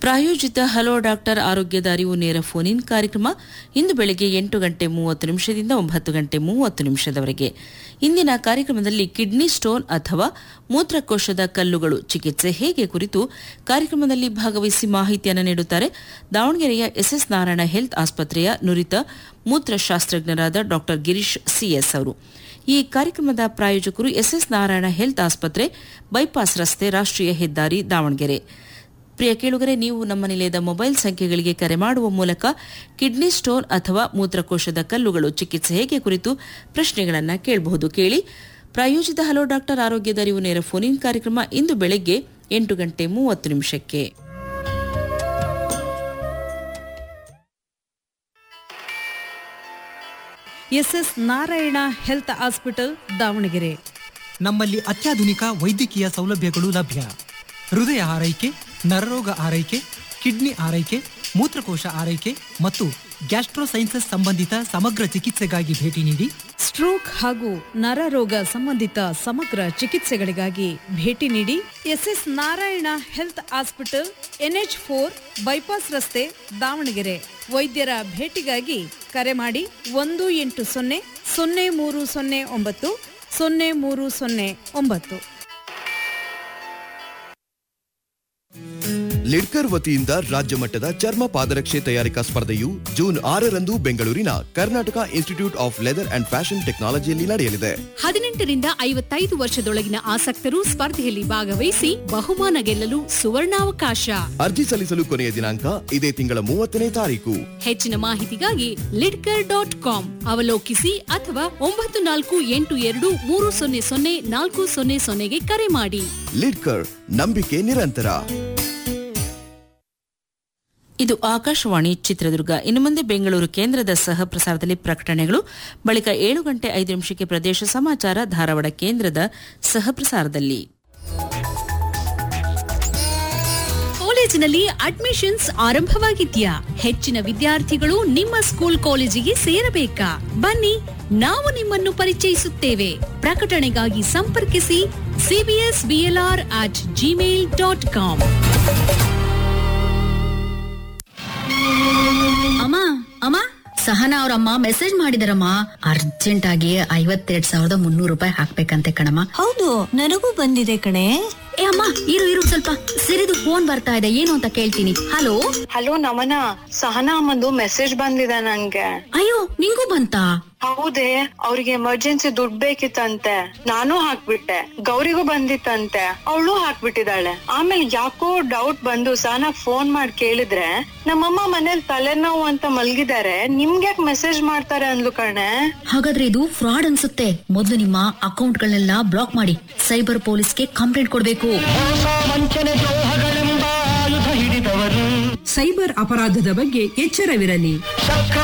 ಪ್ರಾಯೋಜಿತ hello doctor ಆರೋಗ್ಯದ ಅರಿವು ನೇರ ಫೋನ್ ಇನ್ ಕಾರ್ಯಕ್ರಮ ಇಂದು ಬೆಳಗ್ಗೆ ಎಂಟು ಗಂಟೆ ಮೂವತ್ತು ನಿಮಿಷದಿಂದ ಒಂಬತ್ತು ಗಂಟೆ ಮೂವತ್ತು ನಿಮಿಷದವರೆಗೆ ಇಂದಿನ ಕಾರ್ಯಕ್ರಮದಲ್ಲಿ ಕಿಡ್ನಿ ಸ್ಟೋನ್ ಅಥವಾ ಮೂತ್ರಕೋಶದ ಕಲ್ಲುಗಳು ಚಿಕಿತ್ಸೆ ಹೇಗೆ ಕುರಿತು ಕಾರ್ಯಕ್ರಮದಲ್ಲಿ ಭಾಗವಹಿಸಿ ಮಾಹಿತಿಯನ್ನು ನೀಡುತ್ತಾರೆ ದಾವಣಗೆರೆಯ ಎಸ್ಎಸ್ ನಾರಾಯಣ ಹೆಲ್ತ್ ಆಸ್ಪತ್ರೆಯ ನುರಿತ ಮೂತ್ರಶಾಸ್ತ್ರಜ್ಞರಾದ ಡಾ ಗಿರೀಶ್ ಸಿಎಸ್ ಅವರು ಈ ಕಾರ್ಯಕ್ರಮದ ಪ್ರಾಯೋಜಕರು ಎಸ್ಎಸ್ ನಾರಾಯಣ ಹೆಲ್ತ್ ಆಸ್ಪತ್ರೆ ಬೈಪಾಸ್ ರಸ್ತೆ ರಾಷ್ಟ್ರೀಯ ಹೆದ್ದಾರಿ ದಾವಣಗೆರೆ ಪ್ರಿಯ ಕೇಳುಗರೆ ನೀವು ನಮ್ಮ ನಿಲಯದ ಮೊಬೈಲ್ ಸಂಖ್ಯೆಗಳಿಗೆ ಕರೆ ಮಾಡುವ ಮೂಲಕ ಕಿಡ್ನಿ ಸ್ಟೋನ್ ಅಥವಾ ಮೂತ್ರಕೋಶದ ಕಲ್ಲುಗಳು ಚಿಕಿತ್ಸೆ ಹೇಗೆ ಕುರಿತು ಪ್ರಶ್ನೆಗಳನ್ನು ಕೇಳಬಹುದು ಕೇಳಿ ಪ್ರಾಯೋಜಿತ ಹಲೋ ಡಾಕ್ಟರ್ ಆರೋಗ್ಯದ ಅರಿವು ನೇರ ಫೋನ್ ಇನ್ ಕಾರ್ಯಕ್ರಮ ಇಂದು ಬೆಳಗ್ಗೆ ಎಂಟು ಗಂಟೆ ಮೂವತ್ತು ನಿಮಿಷಕ್ಕೆ SS Narayana health hospital Davanagere ನಮ್ಮಲ್ಲಿ ಅತ್ಯಾಧುನಿಕ ವೈದ್ಯಕೀಯ ಸೌಲಭ್ಯಗಳು ಲಭ್ಯ ಹೃದಯ ಆರೈಕೆ ನರರೋಗ ಆರೈಕೆ ಕಿಡ್ನಿ ಆರೈಕೆ ಮೂತ್ರಕೋಶ ಆರೈಕೆ ಮತ್ತು ಗ್ಯಾಸ್ಟ್ರೋಸೈನ್ಸಸ್ ಸಂಬಂಧಿತ ಸಮಗ್ರ ಚಿಕಿತ್ಸೆಗಾಗಿ ಭೇಟಿ ನೀಡಿ ಸ್ಟ್ರೋಕ್ ಹಾಗೂ ನರರೋಗ ಸಂಬಂಧಿತ ಸಮಗ್ರ ಚಿಕಿತ್ಸೆಗಳಿಗಾಗಿ ಭೇಟಿ ನೀಡಿ SS Narayana health hospital NH four bypass ರಸ್ತೆ ದಾವಣಗೆರೆ ವೈದ್ಯರ ಭೇಟಿಗಾಗಿ ಕರೆ ಮಾಡಿ ಒಂದು ಎಂಟು ಸೊನ್ನೆ ಸೊನ್ನೆ ಮೂರು ಸೊನ್ನೆ ಒಂಬತ್ತು ಸೊನ್ನೆ ಮೂರು ಸೊನ್ನೆ ಒಂಬತ್ತು ಲಿಡ್ಕರ್ ವತಿಯಿಂದ ರಾಜ್ಯ ಮಟ್ಟದ ಚರ್ಮ ಪಾದರಕ್ಷೆ ತಯಾರಿಕಾ ಸ್ಪರ್ಧೆಯು ಜೂನ್ ಆರರಂದು ಬೆಂಗಳೂರಿನ Karnataka institute of leather and fashion ಟೆಕ್ನಾಲಜಿಯಲ್ಲಿ ನಡೆಯಲಿದೆ ಹದಿನೆಂಟರಿಂದ ಐವತ್ತೈದು ವರ್ಷದೊಳಗಿನ ಆಸಕ್ತರು ಸ್ಪರ್ಧೆಯಲ್ಲಿ ಭಾಗವಹಿಸಿ ಬಹುಮಾನ ಗೆಲ್ಲಲು ಸುವರ್ಣಾವಕಾಶ ಅರ್ಜಿ ಸಲ್ಲಿಸಲು ಕೊನೆಯ ದಿನಾಂಕ ಇದೇ ತಿಂಗಳ ಮೂವತ್ತನೇ ತಾರೀಕು ಹೆಚ್ಚಿನ ಮಾಹಿತಿಗಾಗಿ ಲಿಡ್ಕರ್ ಡಾಟ್ ಕಾಮ್ ಅವಲೋಕಿಸಿ ಅಥವಾ ಒಂಬತ್ತು ನಾಲ್ಕು ಎಂಟು ಎರಡು ಮೂರು ಸೊನ್ನೆ ಸೊನ್ನೆ ನಾಲ್ಕು ಸೊನ್ನೆ ಸೊನ್ನೆಗೆ ಕರೆ ಮಾಡಿ ಲಿಡ್ಕರ್ ನಂಬಿಕೆ ನಿರಂತರ ಇದು ಆಕಾಶವಾಣಿ ಚಿತ್ರದುರ್ಗ ಇನ್ನು ಮುಂದೆ ಬೆಂಗಳೂರು ಕೇಂದ್ರದ ಸಹ ಪ್ರಸಾರದಲ್ಲಿ ಪ್ರಕಟಣೆಗಳು ಬಳಿಕ ಏಳು ಗಂಟೆ ಐದು ನಿಮಿಷಕ್ಕೆ ಪ್ರದೇಶ ಸಮಾಚಾರ ಧಾರವಾಡ ಕೇಂದ್ರದ ಸಹ ಪ್ರಸಾರದಲ್ಲಿ ಕಾಲೇಜಿನಲ್ಲಿ ಅಡ್ಮಿಷನ್ಸ್ ಆರಂಭವಾಗಿದ್ಯಾ ಹೆಚ್ಚಿನ ವಿದ್ಯಾರ್ಥಿಗಳು ನಿಮ್ಮ ಸ್ಕೂಲ್ ಕಾಲೇಜಿಗೆ ಸೇರಬೇಕಾ ಬನ್ನಿ ನಾವು ನಿಮ್ಮನ್ನು ಪರಿಚಯಿಸುತ್ತೇವೆ ಪ್ರಕಟಣೆಗಾಗಿ ಸಂಪರ್ಕಿಸಿ CBS BLR at Gmail dot com ಅಮ್ಮ ಅಮ್ಮ ಸಹನಾ ಅವ್ರಮ್ಮ ಮೆಸೇಜ್ ಮಾಡಿದಾರಮ್ಮ ಅರ್ಜೆಂಟ್ ಆಗಿ ಐವತ್ತೆರಡ್ ಸಾವಿರದ ಮುನ್ನೂರು ರೂಪಾಯಿ ಹಾಕ್ಬೇಕಂತೆ ಕಣಮ್ಮ ಹೌದು ನನಗೂ ಬಂದಿದೆ ಕಣೆ ಏ ಅಮ್ಮ ಇರು ಇರು ಸ್ವಲ್ಪ ಸಿರಿದು ಫೋನ್ ಬರ್ತಾ ಇದೆ ಏನು ಅಂತ ಕೇಳ್ತೀನಿ ಹಲೋ ಹಲೋ ನಮನ ಸಹನಾ ಅಮ್ಮಂದು ಮೆಸೇಜ್ ಬಂದಿದೆ ನಂಗೆ ಅಯ್ಯೋ ನಿಂಗೂ ಬಂತಾ ಹೌದೇ ಅವ್ರಿಗೆ ಎಮರ್ಜೆನ್ಸಿ ದುಡ್ಡು ಬೇಕಿತ್ತಂತೆ ನಾನು ಹಾಕ್ಬಿಟ್ಟೆ ಗೌರಿಗೂ ಬಂದಿತ್ತಂತೆ ಅವಳು ಹಾಕ್ಬಿಟ್ಟಿದ್ದಾಳೆ ಆಮೇಲೆ ಯಾಕೋ ಡೌಟ್ ಬಂದು ಸಹನಾ ಫೋನ್ ಮಾಡಿ ಕೇಳಿದ್ರೆ ನಮ್ಮಮ್ಮ ಮನೇಲಿ ತಲೆನೋವು ಅಂತ ಮಲ್ಗಿದ್ದಾರೆ ನಿಮ್ಗ್ಯಾಕ್ ಮೆಸೇಜ್ ಮಾಡ್ತಾರೆ ಅಂದ್ಲು ಕಣೆ ಹಾಗಾದ್ರೆ ಇದು ಫ್ರಾಡ್ ಅನ್ಸುತ್ತೆ ಮೊದಲು ನಿಮ್ಮ ಅಕೌಂಟ್ಗಳನ್ನೆಲ್ಲ ಬ್ಲಾಕ್ ಮಾಡಿ ಸೈಬರ್ ಪೊಲೀಸ್ಗೆ ಕಂಪ್ಲೇಂಟ್ ಕೊಡ್ಬೇಕು ಸೈಬರ್ ಅಪರಾಧದ ಬಗ್ಗೆ ಎಚ್ಚರವಿರಲಿ